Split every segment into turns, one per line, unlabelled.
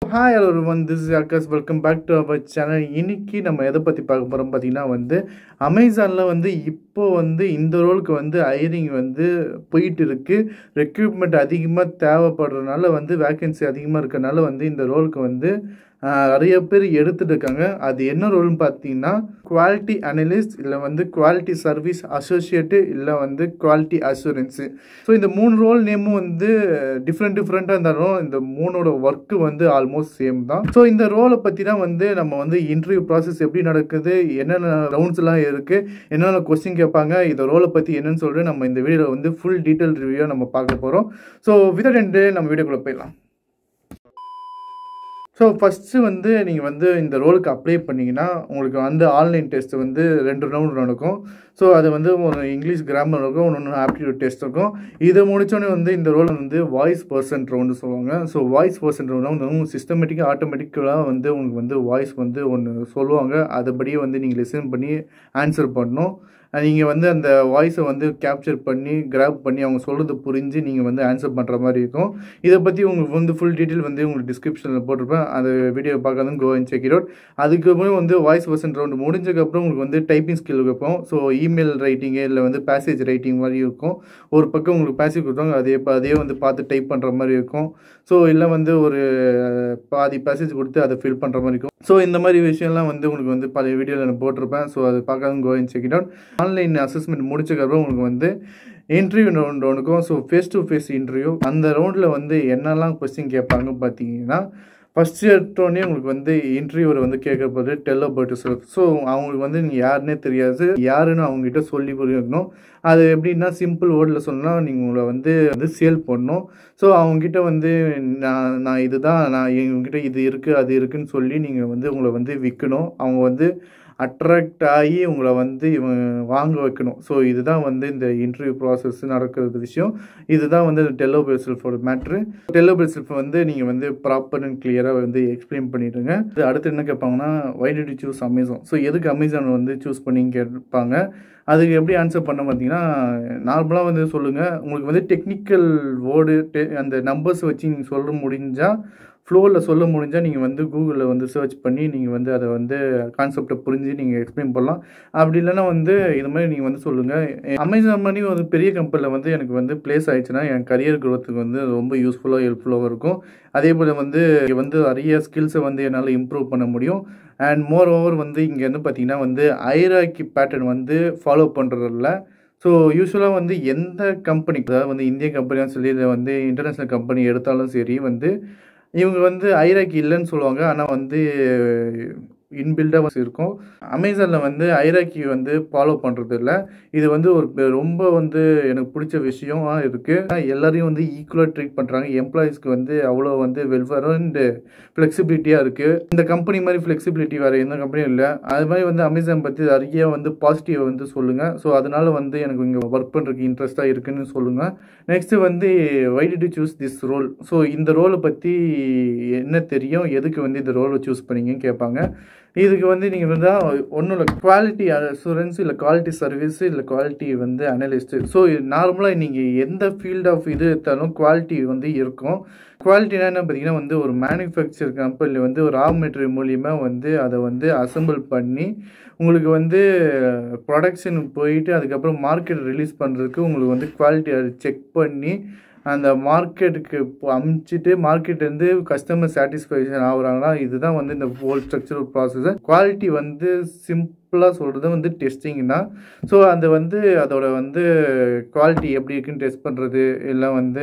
hi hello one this is Akash welcome back to our channel இன்னைக்கு நம்ம எதை பற்றி பார்க்க போகிறோம் பார்த்தீங்கன்னா வந்து அமேசானில் வந்து இப்போ வந்து இந்த ரோலுக்கு வந்து ஹைரிங் வந்து போயிட்டு இருக்கு ரெக்ரூட்மெண்ட் அதிகமாக தேவைப்படுறதுனால வந்து வேகன்சி அதிகமாக இருக்கறனால வந்து இந்த ரோலுக்கு வந்து ஆஹ், நிறைய பேர் எடுத்துட்டு இருக்காங்க அது என்ன ரோல்னு பார்த்தீங்கன்னா குவாலிட்டி அனலிஸ்ட் இல்லை வந்து குவாலிட்டி சர்வீஸ் அசோசியேட்டு இல்லை வந்து குவாலிட்டி அசூரன்ஸு ஸோ இந்த மூணு ரோல் நேமும் வந்து டிஃப்ரெண்ட் டிஃப்ரெண்ட்டாக இருந்தாலும் இந்த மூணோட ஒர்க்கு வந்து ஆல்மோஸ்ட் சேம் தான் ஸோ இந்த ரோலை பற்றி தான் வந்து நம்ம வந்து இன்டர்வியூ ப்ராசஸ் எப்படி நடக்குது என்னென்ன ரவுண்ட்ஸ்லாம் இருக்குது என்னென்ன கொஸ்டின் கேட்பாங்க இந்த ரோலை பற்றி என்னன்னு சொல்லிட்டு நம்ம இந்த வீடியோவில் வந்து ஃபுல் டீட்டெயில் ரிவ்யூ நம்ம பார்க்க போகிறோம் ஸோ விதட் எண்டு நம்ம வீடியோக்குள்ளே போயிடலாம் ஸோ ஃபஸ்ட்டு வந்து நீங்கள் வந்து இந்த ரோலுக்கு அப்ளை பண்ணிங்கன்னா உங்களுக்கு வந்து ஆன்லைன் டெஸ்ட் வந்து ரெண்டு ரவுண்ட் நடக்கும் ஸோ அது வந்து ஒரு இங்கிலீஷ் கிராமர் இருக்கும் ஒன்று ஆப்டிடியூட் டெஸ்ட் இருக்கும் இதை முடிச்சோடனே வந்து இந்த ரோல் வந்து வாய்ஸ் பர்சன்ட் ரவுண்டு சொல்லுவாங்க ஸோ வாய்ஸ் பர்சன்ட் ரவுண்ட் வந்து உங்களுக்கு சிஸ்டமேட்டிக்காக ஆட்டோமேட்டிக்கலாக வந்து உங்களுக்கு வந்து வாய்ஸ் வந்து ஒன்று சொல்லுவாங்க அதுபடியே வந்து நீங்கள் லிசன் பண்ணி ஆன்சர் பண்ணணும் நீங்கள் வந்து அந்த வாய்ஸை வந்து கேப்சர் பண்ணி கிராப் பண்ணி அவங்க சொல்கிறது புரிஞ்சு நீங்கள் வந்து ஆன்சர் பண்ணுற மாதிரி இருக்கும் இதை பற்றி உங்களுக்கு வந்து ஃபுல் டீட்டெயில் வந்து உங்களுக்கு டிஸ்கிரிப்ஷனில் போட்டிருப்பேன் அந்த வீடியோ பார்க்காதும் go and check it out அதுக்கப்புறம் வந்து வாய்ஸ் பர்சன்ட் ரவுண்டு முடிஞ்சதுக்கப்புறம் உங்களுக்கு வந்து டைப்பிங் ஸ்கில் வைப்போம் ஸோ இமெயில் ரைட்டிங்கு இல்லை வந்து பேசேஜ் ரைட்டிங் மாதிரி இருக்கும் ஒரு பக்கம் உங்களுக்கு பேசேஜ் கொடுத்தாங்க அதே ப- அதே வந்து பார்த்து டைப் பண்ணுற மாதிரி இருக்கும் ஸோ இல்லை வந்து ஒரு அஹ், பாதி பேசேஜ் கொடுத்து அதை ஃபில் பண்ணுற மாதிரி இருக்கும் ஸோ இந்த மாதிரி விஷயம்லாம் வந்து உங்களுக்கு வந்து பழைய வீடியோவில் நான் போட்டிருப்பேன் ஸோ அது பார்க்காதும் go and check it out online assessment முடிச்சதுக்கப்புறம் உங்களுக்கு வந்து இன்டர்வியூ ரவுண்ட் ஒன்றுக்கும் so face to face interview அந்த ரவுண்டில் வந்து என்னெல்லாம் கொஸ்டின் கேட்பாங்க பார்த்தீங்கன்னா ஃபஸ்ட் எடுத்தோடனே உங்களுக்கு வந்து இன்டர்வியூவர் வந்து கேட்க போது டெல் அபவுட் செல்ஃப் ஸோ அவங்களுக்கு வந்து நீங்கள் யாருன்னே தெரியாது யாருன்னு அவங்ககிட்ட சொல்லி புரியணும் அது எப்படின்னா சிம்பிள் வேர்டில் சொன்னால் நீங்கள் உங்களை வந்து வந்து சேல் பண்ணணும் ஸோ அவங்ககிட்ட வந்து நான் நான் இதுதான் நான் எங்ககிட்ட இது இருக்குது அது இருக்குன்னு சொல்லி நீங்கள் வந்து உங்களை வந்து விற்கணும் அவங்க வந்து அட்ராக்ட் ஆகி உங்களை வந்து இவன் வாங்க வைக்கணும் ஸோ இதுதான் வந்து இந்த இன்டர்வியூ ப்ராசஸ் நடக்கிறது விஷயம் இதுதான் வந்து டெல்லோபெல் செல்ஃபோட மேட்ரு டெல்லோபெல் செல்ஃப் வந்து நீங்கள் வந்து ப்ராப்பர் அண்ட் கிளியராக வந்து எக்ஸ்பிளைன் பண்ணிடுங்க இது அடுத்து என்ன கேட்பாங்கன்னா why did you choose Amazon so எதுக்கு அமேசான் வந்து சூஸ் பண்ணி கேட்பாங்க அதுக்கு எப்படி ஆன்சர் பண்ண பார்த்தீங்கன்னா நார்மலாக வந்து சொல்லுங்கள் உங்களுக்கு வந்து டெக்னிக்கல் வேர்டு அந்த நம்பர்ஸ் வச்சு நீங்கள் சொல்ல முடிஞ்சால் ஃப்ளோவில் சொல்ல முடிஞ்சால் நீங்கள் வந்து கூகுளில் வந்து சர்ச் பண்ணி நீங்கள் வந்து அதை வந்து கான்செப்டை புரிஞ்சு நீங்கள் எக்ஸ்பிளைன் பண்ணலாம் அப்படி இல்லைன்னா வந்து இது மாதிரி நீங்கள் வந்து சொல்லுங்கள் அமேசான் மாதிரி ஒரு பெரிய கம்பெனியில் வந்து எனக்கு வந்து ப்ளேஸ் ஆயிடுச்சுன்னா என் கரியர் growth-க்கு வந்து ரொம்ப யூஸ்ஃபுல்லாக ஹெல்ப்ஃபுல்லாகவும் இருக்கும் அதே போல் வந்து இங்க வந்து நிறைய ஸ்கில்ஸை வந்து என்னால் இம்ப்ரூவ் பண்ண முடியும் அண்ட் மோர் ஓவர் வந்து இங்கே வந்து பார்த்தீங்கன்னா வந்து ஐராக்கி பேட்டர்ன் வந்து ஃபாலோ பண்ணுறதில்ல ஸோ யூஸ்வலாக வந்து எந்த கம்பெனி அதாவது வந்து இந்திய கம்பெனியாக சொல்லி இல்லை வந்து இன்டர்நேஷ்னல் கம்பெனி எடுத்தாலும் சரி வந்து இவங்க வந்து ஐராக்கி இல்லைன்னு சொல்லுவாங்க ஆனால் வந்து இன்பில்டாக இருக்கும் அமேசானில் வந்து ஐராக்கி வந்து ஃபாலோ பண்ணுறது இல்லை இது வந்து ஒரு பெ- ரொம்ப வந்து எனக்கு பிடிச்ச விஷயமா இருக்குது எல்லாரையும் வந்து ஈக்குவலாக ட்ரீட் பண்ணுறாங்க எம்ப்ளாயீஸ்க்கு வந்து அவ்வளோ வந்து வெல்ஃபேரும் அண்ட் ஃப்ளெக்சிபிலிட்டியாக இருக்குது இந்த கம்பெனி மாதிரி ஃப்ளெக்சிபிலிட்டி வேறு எந்த கம்பெனியும் இல்லை அது மாதிரி வந்து அமேசான் பற்றி நிறைய வந்து பாசிட்டிவ் வந்து சொல்லுங்கள் ஸோ அதனால வந்து எனக்கு இங்கே ஒர்க் பண்ணுறதுக்கு இன்ட்ரெஸ்ட்டாக இருக்குன்னு சொல்லுங்கள் நெக்ஸ்ட்டு வந்து why to choose this role so இந்த ரோலை பற்றி என்ன தெரியும் எதுக்கு வந்து இந்த ரோலை சூஸ் பண்ணீங்கன்னு கேட்பாங்க இதுக்கு வந்து நீங்கள் வந்து ஒன்றும் இல்லை குவாலிட்டி அசூரன்ஸ் இல்லை குவாலிட்டி சர்வீஸ் இல்லை குவாலிட்டி வந்து அனலிஸ்ட்டு ஸோ நார்மலாக நீங்கள் எந்த ஃபீல்ட் ஆஃப் இது எடுத்தாலும் குவாலிட்டி வந்து இருக்கும் குவாலிட்டினா என்ன பார்த்தீங்கன்னா வந்து ஒரு மேனுஃபேக்சர் கம்பெனியில் வந்து ஒரு ரா மெட்டீரியல் மூலியமாக வந்து அதை வந்து அசெம்பிள் பண்ணி உங்களுக்கு வந்து ப்ரொடக்ஷன் போயிட்டு அதுக்கப்புறம் மார்க்கெட் ரிலீஸ் பண்ணுறதுக்கு உங்களுக்கு வந்து குவாலிட்டி செக் பண்ணி அந்த மார்க்கெட்டுக்கு அமுச்சிட்டு மார்க்கெட்லேருந்து கஸ்டமர் சாட்டிஸ்ஃபேக்ஷன் ஆகுறாங்கன்னா இதுதான் வந்து இந்த ஹோல் ஸ்ட்ரக்சரல் ப்ராசஸ் குவாலிட்டி வந்து சிம்பிளாக சொல்கிறது வந்து டெஸ்டிங் தான் ஸோ அந்த வந்து அதோட வந்து குவாலிட்டி எப்படி இருக்குன்னு டெஸ்ட் பண்ணுறது இல்லை வந்து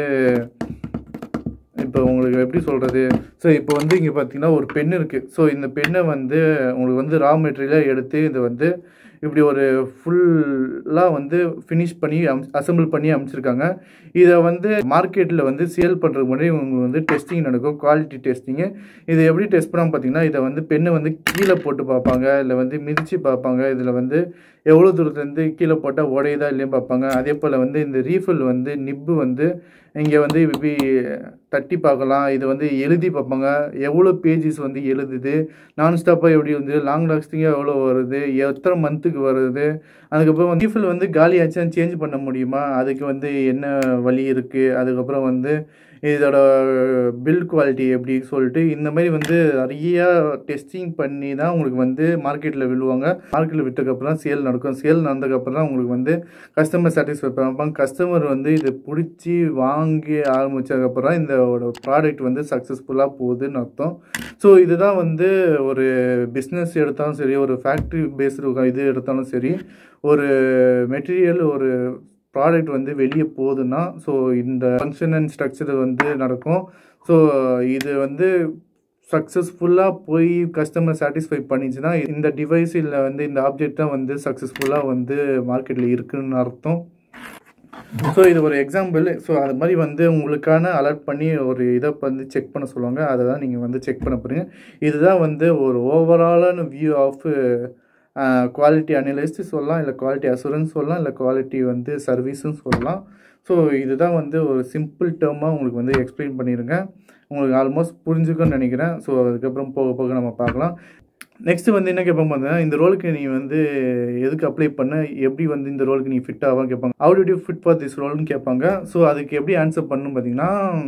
இப்போ உங்களுக்கு எப்படி சொல்கிறது ஸோ இப்போ வந்து இங்கே பார்த்தீங்கன்னா ஒரு பென் இருக்குது ஸோ இந்த பெண்ணை வந்து உங்களுக்கு வந்து ரா மெட்டீரியலாக எடுத்து இதை வந்து இப்படி ஒரு ஃபுல்லாக வந்து ஃபினிஷ் பண்ணி அசெம்பிள் பண்ணி அமைச்சிருக்காங்க இதை வந்து மார்க்கெட்டில் வந்து சேல் பண்ணுறதுக்கு முன்னாடி உங்களுக்கு வந்து டெஸ்டிங் நடக்கும் குவாலிட்டி டெஸ்டிங்கு இதை எப்படி டெஸ்ட் பண்ணாமல் பார்த்தீங்கன்னா இதை வந்து பெண்ணை வந்து கீழே போட்டு பார்ப்பாங்க இல்லை வந்து மிதித்து பார்ப்பாங்க இதில் வந்து எவ்வளோ தூரத்துலேருந்து கீழே போட்டால் உடையுதா இல்லைன்னு பார்ப்பாங்க அதே போல் வந்து இந்த ரீஃபில் வந்து நிப்பு வந்து இங்கே வந்து இப்படி தட்டி பார்க்கலாம் இது வந்து எழுதி பார்ப்பாங்க எவ்வளோ பேஜஸ் வந்து எழுதுது நான் ஸ்டாப்பாக எப்படி வந்து லாங் லாஸ்டிங்காக எவ்வளோ வருது எத்தனை மந்த்துக்கு வருது அதுக்கப்புறம் வந்து ரீஃபில் வந்து காலி ஆச்சுன்னா சேஞ்ச் பண்ண முடியுமா அதுக்கு வந்து என்ன வழி இருக்குது அதுக்கப்புறம் வந்து இதோட பில்ட் குவாலிட்டி எப்படி சொல்லிட்டு இந்த மாதிரி வந்து நிறைய டெஸ்டிங் பண்ணி தான் உங்களுக்கு வந்து மார்க்கெட்டில் விழுவாங்க மார்க்கெட்டில் விட்டதுக்கப்புறம் சேல் நடக்கும் சேல் நடந்ததுக்கப்புறம் தான் உங்களுக்கு வந்து கஸ்டமர் சாட்டிஸ்ஃபை பண்ணுவாங்க கஸ்டமர் வந்து இதை பிடிச்சி வாங்கி ஆரம்பித்ததுக்கப்புறம் இந்த ப்ராடக்ட் வந்து சக்ஸஸ்ஃபுல்லாக போகுதுன்னு அர்த்தம் ஸோ இதுதான் வந்து ஒரு பிஸ்னஸ் எடுத்தாலும் சரி ஒரு ஃபேக்ட்ரி பேஸ்டு இது எடுத்தாலும் சரி ஒரு மெட்டீரியல் ஒரு ப்ராடக்ட் வந்து வெளியே போகுதுன்னா ஸோ இந்த ஃபங்க்ஷன் அண்ட் ஸ்ட்ரக்சர் வந்து நடக்கும் ஸோ இது வந்து சக்ஸஸ்ஃபுல்லாக போய் கஸ்டமர் சாட்டிஸ்ஃபை பண்ணிச்சுன்னா இந்த டிவைஸ் இல்லை வந்து இந்த ஆப்ஜெக்ட் தான் வந்து சக்ஸஸ்ஃபுல்லாக வந்து மார்க்கெட்டில் இருக்குன்னு அர்த்தம் ஸோ இது ஒரு எக்ஸாம்பிள் ஸோ அது மாதிரி வந்து உங்களுக்கான அலர்ட் பண்ணி ஒரு இதை வந்து செக் பண்ண சொல்லுவாங்க அதை தான் நீங்கள் வந்து செக் பண்ண போகிறீங்க இதுதான் வந்து ஒரு ஓவராலான வியூ ஆஃப் குவாலிட்டி அனலிஸ்ட் சொல்லலாம் இல்லை குவாலிட்டி அசூரன்ஸ் சொல்லலாம் இல்லை குவாலிட்டி வந்து சர்வீஸும் சொல்லலாம் ஸோ இதுதான் வந்து ஒரு சிம்பிள் டேர்மாக உங்களுக்கு வந்து எக்ஸ்பிளைன் பண்ணிடுங்க உங்களுக்கு ஆல்மோஸ்ட் புரிஞ்சுக்குன்னு நினைக்கிறேன் ஸோ அதுக்கப்புறம் போக போக நம்ம பார்க்கலாம் நெக்ஸ்ட் வந்து என்ன கேட்பாங்க பார்த்தீங்கன்னா இந்த ரோலுக்கு நீ வந்து எதுக்கு அப்ளை பண்ண எப்படி வந்து இந்த ரோலுக்கு நீ ஃபிட் ஆகும் கேட்பாங்க how do you fit for this ரோல்னு கேட்பாங்க ஸோ அதுக்கு எப்படி ஆன்சர் பண்ணணும் பார்த்தீங்கன்னா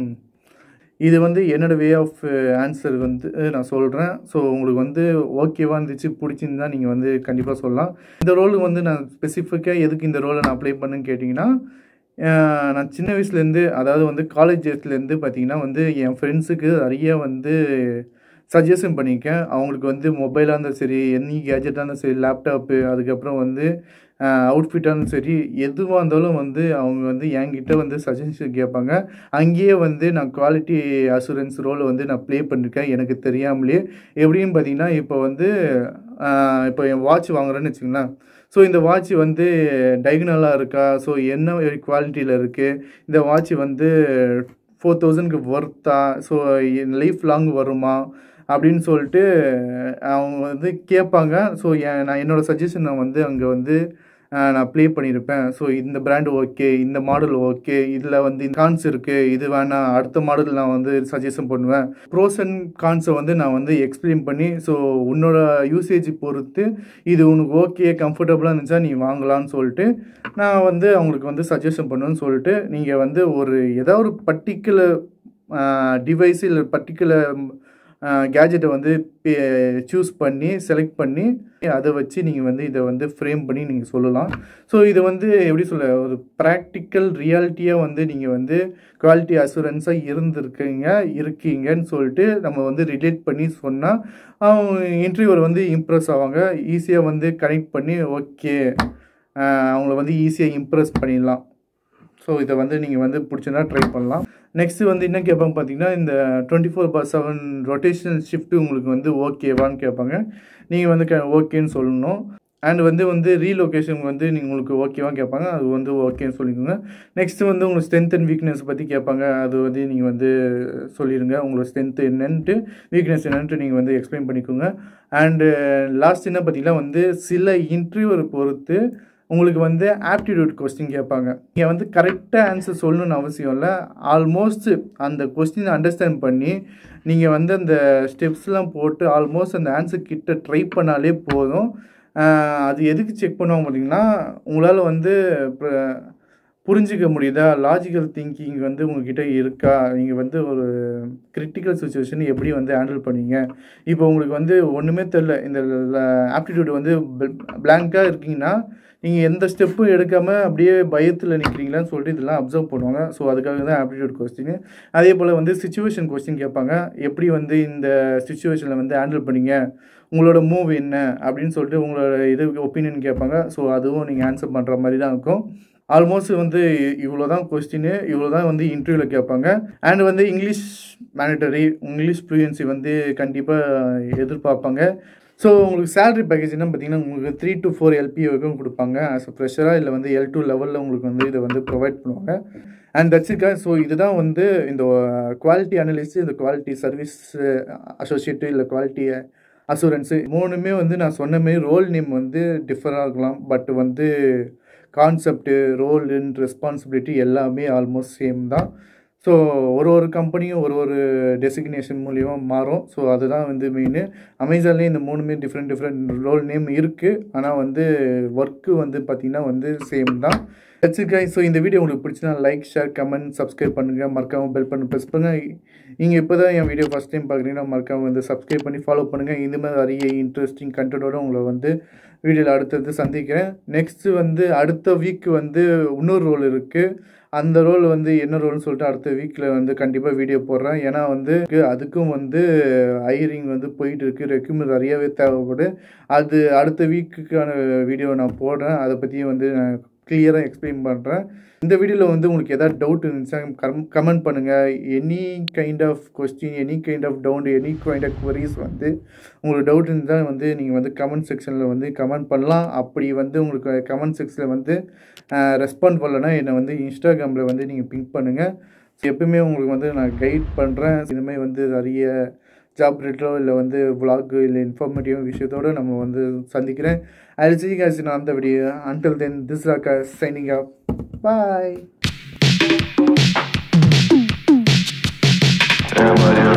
இது வந்து என்னோடய வே ஆஃப் ஆன்சர் வந்து நான் சொல்கிறேன் ஸோ உங்களுக்கு வந்து ஓகேவா இருந்துச்சு பிடிச்சிருந்தா நீங்கள் வந்து கண்டிப்பாக சொல்லலாம் இந்த ரோலுக்கு வந்து நான் ஸ்பெசிஃபிக்காக எதுக்கு இந்த ரோலை நான் அப்ளை பண்ணுன்னு கேட்டிங்கன்னா நான் சின்ன வயசுலேருந்து அதாவது வந்து காலேஜ் டேஸ்லேருந்து பார்த்தீங்கன்னா வந்து என் ஃப்ரெண்ட்ஸுக்கு நிறைய வந்து சஜஷன் பண்ணியிருக்கேன் அவங்களுக்கு வந்து மொபைலாக இருந்தாலும் சரி எனி கேஜெட்டாக இருந்தாலும் சரி லேப்டாப்பு அதுக்கப்புறம் வந்து அவுட்ஃபிட்டாக இருந்தாலும் சரி எதுவாக இருந்தாலும் வந்து அவங்க வந்து என்கிட்ட வந்து சஜஷன் கேட்பாங்க அங்கேயே வந்து நான் குவாலிட்டி அசூரன்ஸ் ரோல் வந்து நான் ப்ளே பண்ணியிருக்கேன் எனக்கு தெரியாமலே எப்படின்னு பார்த்தீங்கன்னா இப்போ வந்து இப்போ என் வாட்ச் வாங்குறேன்னு வச்சுங்களேன் ஸோ இந்த வாட்ச் வந்து டைகனலாக இருக்கா ஸோ என்ன குவாலிட்டியில் இருக்குது இந்த வாட்ச் வந்து ஃபோர் தௌசண்ட்க்கு ஒர்த்தா ஸோ லைஃப் லாங் வருமா அப்படின்னு சொல்லிட்டு அவங்க வந்து கேட்பாங்க ஸோ நான் என்னோடய சஜஷனை வந்து அங்கே வந்து நான் ப்ளே பண்ணியிருப்பேன் ஸோ இந்த பிராண்டு ஓகே இந்த மாடல் ஓகே இதில் வந்து கான்ஸ் இருக்குது இது வேணாம் அடுத்த மாடல் நான் வந்து சஜஷன் பண்ணுவேன் ப்ரோஸ் அண்ட் கான்ஸை வந்து நான் வந்து எக்ஸ்பிளைன் பண்ணி ஸோ உன்னோட யூசேஜ் பொறுத்து இது உனக்கு ஓகே கம்ஃபர்டபுளாக இருந்துச்சா நீ வாங்கலாம்னு சொல்லிட்டு நான் வந்து அவங்களுக்கு வந்து சஜஷன் பண்ணுவேன்னு சொல்லிட்டு நீங்கள் வந்து ஒரு ஏதாவது ஒரு பர்டிகுலர் டிவைஸ் இல்லை பர்டிகுலர் கேஜெட்டை வந்து சூஸ் பண்ணி செலக்ட் பண்ணி அதை வச்சு நீங்கள் வந்து இதை வந்து ஃப்ரேம் பண்ணி நீங்கள் சொல்லலாம் ஸோ இது வந்து எப்படி சொல்ல ஒரு ப்ராக்டிக்கல் ரியாலிட்டியாக வந்து நீங்கள் வந்து குவாலிட்டி அசூரன்ஸாக இருந்திருக்கீங்க இருக்கீங்கன்னு சொல்லிட்டு நம்ம வந்து ரிலேட் பண்ணி சொன்னால் அவங்க இன்டர்வியூவர் வந்து இம்ப்ரெஸ் ஆவாங்க ஈஸியாக வந்து கனெக்ட் பண்ணி ஓகே அவங்கள வந்து ஈஸியாக இம்ப்ரெஸ் பண்ணிடலாம் ஸோ இதை வந்து நீங்கள் வந்து பிடிச்சிருந்தா ட்ரை பண்ணலாம் நெக்ஸ்ட்டு வந்து என்ன கேட்பாங்க பார்த்தீங்கன்னா இந்த twenty four bar seven rotation shift உங்களுக்கு வந்து ஓகேவான்னு கேட்பாங்க நீங்கள் வந்து க ஓகேன்னு சொல்லணும் அண்ட் வந்து வந்து ரீலொகேஷன் வந்து நீங்கள் உங்களுக்கு ஓகேவா கேட்பாங்க அது வந்து ஓகேன்னு சொல்லிக்கோங்க நெக்ஸ்ட்டு வந்து உங்களுக்கு ஸ்ட்ரென்த் அண்ட் வீக்னஸ் பற்றி கேட்பாங்க அது வந்து நீங்கள் வந்து சொல்லிடுங்க உங்களோட ஸ்ட்ரென்த் என்னன்ட்டு வீக்னஸ் என்னன்ட்டு நீங்கள் வந்து எக்ஸ்பிளைன் பண்ணிக்கோங்க அண்டு லாஸ்ட் என்ன பார்த்தீங்கன்னா வந்து சில இன்டர்வியூவை பொறுத்து உங்களுக்கு வந்து ஆப்டிடியூட் கொஸ்டின் கேட்பாங்க நீங்கள் வந்து கரெக்டாக ஆன்சர் சொல்லணும்னு அவசியம் இல்லை ஆல்மோஸ்ட் அந்த கொஸ்டின் அண்டர்ஸ்டாண்ட் பண்ணி நீங்கள் வந்து அந்த ஸ்டெப்ஸ்லாம் போட்டு ஆல்மோஸ்ட் அந்த ஆன்சர் கிட்ட ட்ரை பண்ணாலே போதும் அது எதுக்கு செக் பண்ணுவாங்க பார்த்தீங்கன்னா உங்களால் வந்து புரிஞ்சிக்க முடியுதா லாஜிக்கல் திங்கிங் வந்து உங்ககிட்ட இருக்கா நீங்கள் வந்து ஒரு கிரிட்டிக்கல் சுச்சுவேஷன் எப்படி வந்து ஹேண்டில் பண்ணீங்க இப்போ உங்களுக்கு வந்து ஒன்றுமே தெரில இந்த ஆப்டிடியூட் வந்து பிளாங்காக இருக்கீங்கன்னா நீங்கள் எந்த ஸ்டெப்பும் எடுக்காமல் அப்படியே பயத்தில் நிற்கிறீங்களான்னு சொல்லிட்டு இதெல்லாம் அப்சர்வ் பண்ணுவாங்க ஸோ அதுக்காக தான் ஆப்டிடியூட் கொஸ்டின் அதே போல் வந்து சுச்சுவேஷன் கொஸ்டின் கேட்பாங்க எப்படி வந்து இந்த சுச்சுவேஷனில் வந்து ஹேண்டில் பண்ணீங்க உங்களோட மூவ் என்ன அப்படின்னு சொல்லிட்டு உங்களோட இது ஒப்பீனியன் கேட்பாங்க ஸோ அதுவும் நீங்கள் ஆன்சர் பண்ணுற மாதிரி தான் இருக்கும் ஆல்மோஸ்ட் வந்து இவ்வளோ தான் கொஸ்டின் இவ்வளோ தான் வந்து இன்டர்வியூவில் கேட்பாங்க அண்ட் வந்து இங்கிலீஷ் மேனிட்டரி இங்கிலீஷ் ஃப்ளூயன்சி வந்து கண்டிப்பாக எதிர்பார்ப்பாங்க ஸோ உங்களுக்கு சேலரி பேக்கேஜ் என்ன பார்த்தீங்கன்னா உங்களுக்கு த்ரீ டு ஃபோர் எல்பி வரைக்கும் கொடுப்பாங்க ஆஸ் அ ஃப்ரெஷராக இல்லை வந்து எல் டூ லெவலில் உங்களுக்கு வந்து இதை வந்து ப்ரொவைட் பண்ணுவாங்க அண்ட் தட்ஸிக்கா ஸோ இதுதான் வந்து இந்த குவாலிட்டி அனலிஸ்ட் இந்த குவாலிட்டி சர்வீஸ் அசோசியேட்டு இல்லை குவாலிட்டி அசூரன்ஸு மூணுமே வந்து நான் சொன்ன மாரி ரோல் நேம் வந்து டிஃபர் ஆகலாம் பட் வந்து கான்செப்ட்டு ரோல் அண்ட் ரெஸ்பான்சிபிலிட்டி எல்லாமே ஆல்மோஸ்ட் சேம் தான் ஸோ ஒரு ஒரு கம்பெனியும் ஒரு ஒரு டெசிக்னேஷன் மூலியமாக மாறும் ஸோ அதுதான் வந்து மெயின் அமேசான்லேயே இந்த மூணுமே டிஃப்ரெண்ட் டிஃப்ரெண்ட் ரோல் நேம் இருக்குது ஆனால் வந்து ஒர்க்கு வந்து பார்த்திங்கன்னா வந்து சேம் தான் வச்சுருக்கேன் ஸோ இந்த வீடியோ உங்களுக்கு பிடிச்சினா லைக் ஷேர் கமெண்ட் சப்ஸ்கிரைப் பண்ணுங்கள் மறக்காமல் பெல் பண்ணி ப்ரெஸ் பண்ணுங்கள் நீங்கள் இப்போ தான் என் வீடியோ ஃபஸ்ட் டைம் பார்க்குறீங்கன்னா மறக்காமல் வந்து சப்ஸ்கிரைப் பண்ணி ஃபாலோ பண்ணுங்கள் இந்த மாதிரி நிறைய இன்ட்ரெஸ்டிங் கண்டென்ட்டோட உங்களை வந்து வீடியோவில் அடுத்தது சந்திக்கிறேன் நெக்ஸ்ட்டு வந்து அடுத்த வீக் வந்து இன்னொரு ரோல் இருக்குது அந்த ரோல் வந்து என்ன ரோல்னு சொல்லிட்டு அடுத்த வீக்கில் வந்து கண்டிப்பாக வீடியோ போடுறேன் ஏன்னா வந்து அதுக்கும் வந்து ஹையரிங் வந்து போயிட்டு இருக்கு ரெக்யூமெண்ட் நிறையவே தேவைப்படு அது அடுத்த வீக்குக்கான வீடியோ நான் போடுறேன் அதை பற்றியும் வந்து நான் கிளியராக எக்ஸ்பிளைன் பண்ணுறேன் இந்த வீடியோவில் வந்து உங்களுக்கு எதாவது டவுட் இருந்துச்சா கம் கமெண்ட் பண்ணுங்கள் any kind of question any kind of doubt any kind of queries வந்து உங்களுக்கு டவுட் இருந்தால் வந்து நீங்கள் வந்து கமெண்ட் செக்ஷனில் வந்து கமெண்ட் பண்ணலாம் அப்படி வந்து உங்களுக்கு கமெண்ட் செக்ஷனில் வந்து ரெஸ்பாண்ட் பண்ணலன்னா என்னை வந்து இன்ஸ்டாகிராமில் வந்து நீங்கள் பிங்க் பண்ணுங்கள் எப்பவுமே உங்களுக்கு வந்து நான் கைட் பண்ணுறேன் இதுமாதிரி வந்து நிறைய ஜாப் ரிலேட்டோ இல்லை வந்து vlog இல்லை இன்ஃபார்மேட்டிவ் விஷயத்தோடு நம்ம வந்து சந்திக்கிறேன் அது சி காசி நான் அந்த video until then this Rakka signing off bye
Everybody